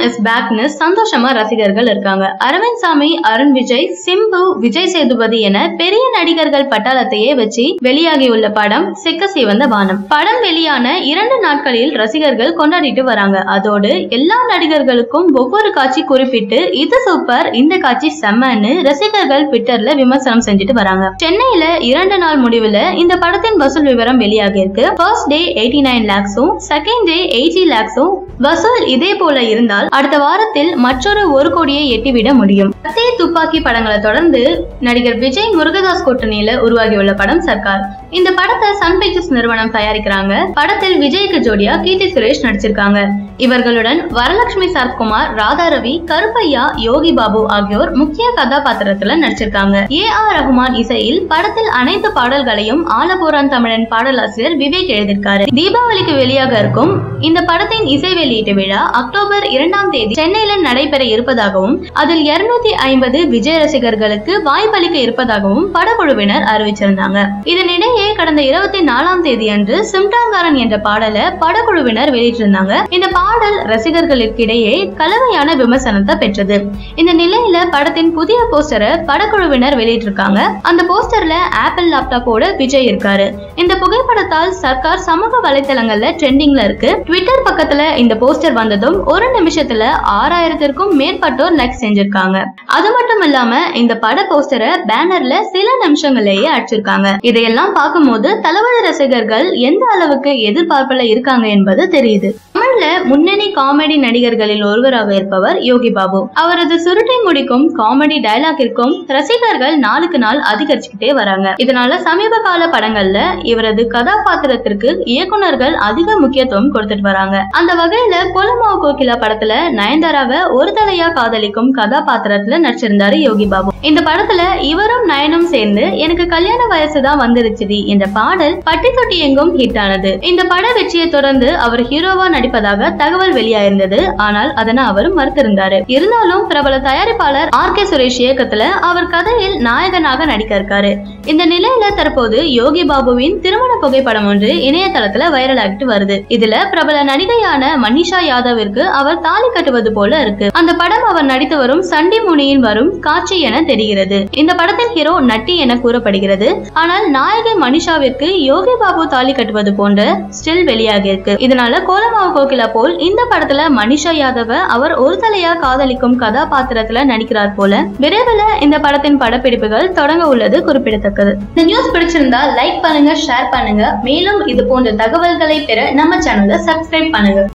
is பேக்னு சந்தோஷமா ரசிகர்கள் இருக்காங்க அரவிந்த் சாமி அருண் விஜய் சிம்பு விஜய் சேதுபதி என பெரிய நடிகர்கள் பட்டாளத்தையே வச்சு வெளியாகியுள்ள படம் சிக்க சிவந்த வானம் படம் வெளியான இரண்டு நாட்களில் ரசிகர்கள் கொண்டாடிட்டு வராங்க அதோடு எல்லா நடிகர்களுக்கும் ஒவ்வொரு காட்சி குறிப்பிட்டு இது சூப்பர் இந்த காட்சி செம்மன்னு ரசிகர்கள் ட்விட்டர்ல விமர்சனம் செஞ்சுட்டு வராங்க சென்னையில இரண்டு நாள் முடிவுல இந்த படத்தின் வசூல் விவரம் வெளியாகி இருக்கு ஃபர்ஸ்ட் டே எயிட்டி நைன் லேக்ஸும் செகண்ட் டே எயிட்டி லேக்ஸும் வசூல் இதே போல இருந்தால் அடுத்த வாரத்தில் மற்றொரு ஒரு கோடியை எட்டிவிட முடியும் கத்தி துப்பாக்கி படங்களை தொடர்ந்து நடிகர் விஜய் முருகதாஸ் கூட்டணியில உருவாகியுள்ள படம் சர்க்கார் இந்த படத்தை சன் பிக்சர்ஸ் நிறுவனம் தயாரிக்கிறாங்க படத்தில் விஜய்க்கு ஜோடியா கீர்த்தி சுரேஷ் நடிச்சிருக்காங்க இவர்களுடன் வரலட்சுமி சரத்குமார் ராதா ரவி கருப்பையா யோகி பாபு ஆகியோர் முக்கிய கதாபாத்திரத்துல நடிச்சிருக்காங்க ஏ ஆர் ரகுமான் இசையில் படத்தில் அனைத்து பாடல்களையும் ஆலபுரான் தமிழன் பாடலாசிரியர் விவேக் எழுதியிருக்காரு தீபாவளிக்கு வெளியாக இருக்கும் இந்த படத்தின் இசை வெளியீட்டு விழா அக்டோபர் இரண்டாம் தேதி சென்னையில நடைபெற இருப்பதாகவும் அதில் இருநூத்தி ஐம்பது விஜய் ரசிகர்களுக்கு வாய்ப்பளிக்க இருப்பதாகவும் படக்குழுவினர் அறிவிச்சிருந்தாங்க இதனிடையே கடந்த இருபத்தி நாலாம் தேதி அன்று சிம்டாங்காரன் என்ற பாடலை படக்குழுவினர் வெளியிட்டிருந்தாங்க இந்த பாடல் ரசிகர்களுக்கிடையே கலவையான விமர்சனத்தை பெற்றது இந்த நிலையில படத்தின் புதிய போஸ்டரை படக்குழுவினர் வெளியிட்டிருக்காங்க அந்த போஸ்டர்ல ஆப்பிள் லேப்டாப்போட விஜய் இருக்காரு இந்த புகைப்படத்தால் சர்க்கார் சமூக வலைத்தளங்கள்ல ட்ரெண்டிங்ல இருக்கு ட்விட்டர் பக்கத்துல இந்த போஸ்டர் வந்ததும் ஒரு நிமிஷத்துல ஆறாயிரத்திற்கும் மேற்பட்டோர் லைக் செஞ்சிருக்காங்க அது மட்டும் இல்லாம இந்த பட போஸ்டரை பேனர்ல சில நிமிஷங்கள்லயே அடிச்சிருக்காங்க இதையெல்லாம் பார்க்கும்போது தளபதி ரசிகர்கள் எந்த அளவுக்கு எதிர்பார்ப்புல இருக்காங்க என்பது தெரியுது தமிழ்ல முன்னணி காமெடி நடிகர்களில் ஒருவராக இருப்பவர் யோகி பாபு அவரது சுருட்டை முடிக்கும் காமெடி டயலாக்கிற்கும் ரசிகர்கள் நாளுக்கு நாள் அதிகரிச்சுக்கிட்டே வராங்க இதனால சமீப கால படங்கள்ல இவரது கதாபாத்திரத்திற்கு இயக்குனர்கள் அதிக முக்கியத்துவம் கொடுத்துட்டு வராங்க அந்த வகையில கோலமாவு கோகிலா படத்துல நயன்தாராவை ஒரு தலையா காதலிக்கும் கதாபாத்திரத்துல நடிச்சிருந்தாரு யோகி பாபு இந்த படத்துல இவரும் நயனும் சேர்ந்து எனக்கு கல்யாண வயசுதான் வந்துருச்சுடி என்ற பாடல் பட்டி தொட்டி எங்கும் ஹிட் ஆனது இந்த பட வெற்றியை தொடர்ந்து அவர் ஹீரோவா நடிப்பதாக தகவல் வெளியாயிருந்தது ஆனால் அதனை அவர் மறுத்திருந்தாரு இருந்தாலும் பிரபல தயாரிப்பாளர் ஆர் கே சுரேஷ் இயக்கத்துல அவர் கதையில் நாயகனாக நடிக்க இருக்காரு இந்த நிலையில தற்போது யோகி பாபுவின் திருமண புகைப்படம் ஒன்று இணையதளத்துல வைரல் ஆகிட்டு வருது இதுல பிரபல நடிகையான மனிஷா யாதவிற்கு அவர் தாலி கட்டுவது போல இருக்கு அந்த படம் அவர் நடித்து வரும் சண்டி முனியின் வரும் காட்சி என தெரிகிறது இந்த படத்தின் ஹீரோ நட்டி என கூறப்படுகிறது ஆனால் நாயகி மனிஷாவிற்கு யோகி பாபு தாலி கட்டுவது போன்ற ஸ்டில் வெளியாகி இருக்கு இதனால கோலமாவு கோகிலா போல் இந்த படத்துல மனிஷா யாதவ அவர் ஒரு தலையா காதலிக்கும் கதாபாத்திரத்துல நடிக்கிறார் போல விரைவில் இந்த படத்தின் படப்பிடிப்புகள் தொடங்க உள்ளது குறிப்பிடத்தக்கது இந்த நியூஸ் பிடிச்சிருந்தா லைக் பண்ணுங்க ஷேர் பண்ணுங்க மேலும் இது போன்ற தகவல்களை பெற நம்ம சேனலை சப்ஸ்கிரைப் பண்ணுங்க